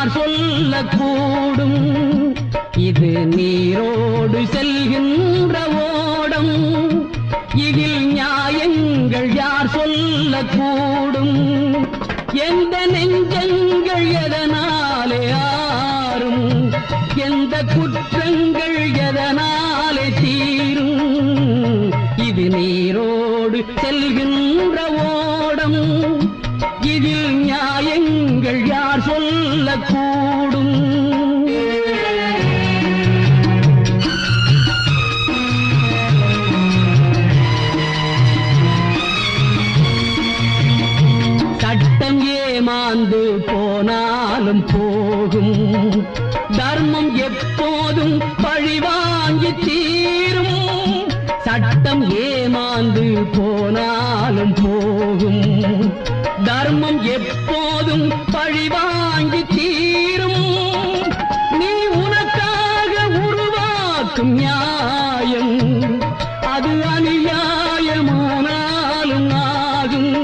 யார் சொல்லக்கூடும் இது நீரோடு செல்கின்ற ஓடம் இதில் நியாயங்கள் யார் சொல்லக்கூடும் எந்த நெஞ்சங்கள் எதனாலே ஆறும் எந்த குற்றங்கள் எதனாலே தீரும் இது நீரோடு செல்கின்ற ஓடம் இதில் நியாயங்கள் யார் சொல்லக்கூடும் சட்டம் ஏமாந்து போனாலும் போகும் தர்மம் எப்போதும் பழிவாங்கி தீரும் சட்டம் ஏமாந்து போனாலும் போகும் தர்மம் எப்போதும் பழிவாங்கி தீரும் நீ உனக்காக உருவாக்கும் நியாயம் அது அநியாயமானாலும் ஆகும்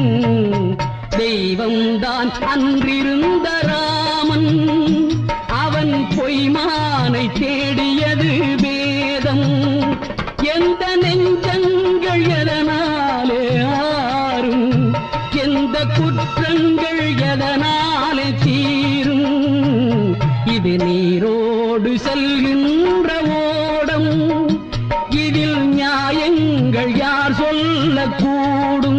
தெய்வம்தான் அன்றிருந்த ராமன் அவன் பொய்மானை தேடியது வேதம் எந்த நெஞ்சங்கள் எதனாலே ஆறும் எந்த குற்றங்கள் எதனாலே தீரும் இது நீரோடு செல்கின்ற ஓடம் இதில் நியாயங்கள் யார் சொல்லக்கூடும்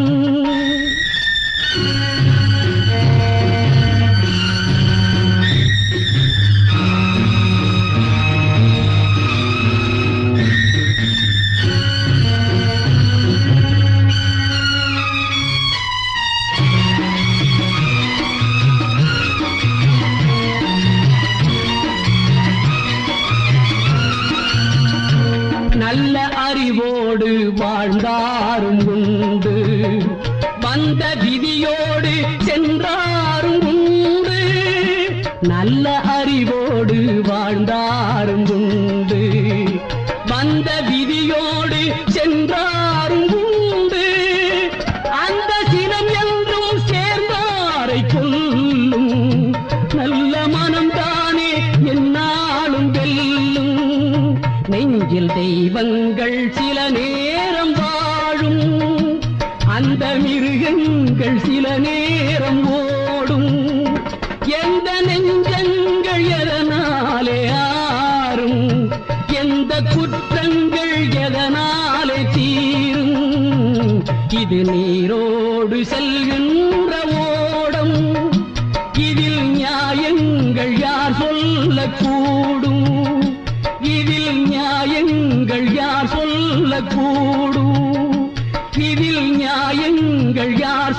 நல்ல அறிவோடு வாழ்ந்தாரும் உண்டு வந்த விதியோடு சென்றாரும் உண்டு நல்ல அறிவோடு வாழ்ந்தாரும் உண்டு வந்த விதியோடு சென்றாரும் உண்டு அந்த சினம் என்றும் சேர்ந்தாரை கொல்லும் நல்ல மனம்தானே என்னாலும் வெல்லும் நெஞ்சில் தெய்வங்கள் சில நேரம் வாழும் அந்த மிருகங்கள் சில நேரம் ஓடும் எந்த நெஞ்சங்கள் எதனாலே ஆறும் எந்த குற்றங்கள் எதனாலே தீரும் இது நீரோடு செல்கின்ற ஓடம் இதில் நியாயங்கள் யார் சொல்லக்கூடும் இதில் நியாயங்கள் யார் சொல்லக்கூடும் இதில் நியாயங்கள் யார்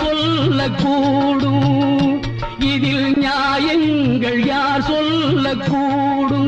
சொல்லக்கூடும் இதில் நியாயங்கள் யார் சொல்லக்கூடும்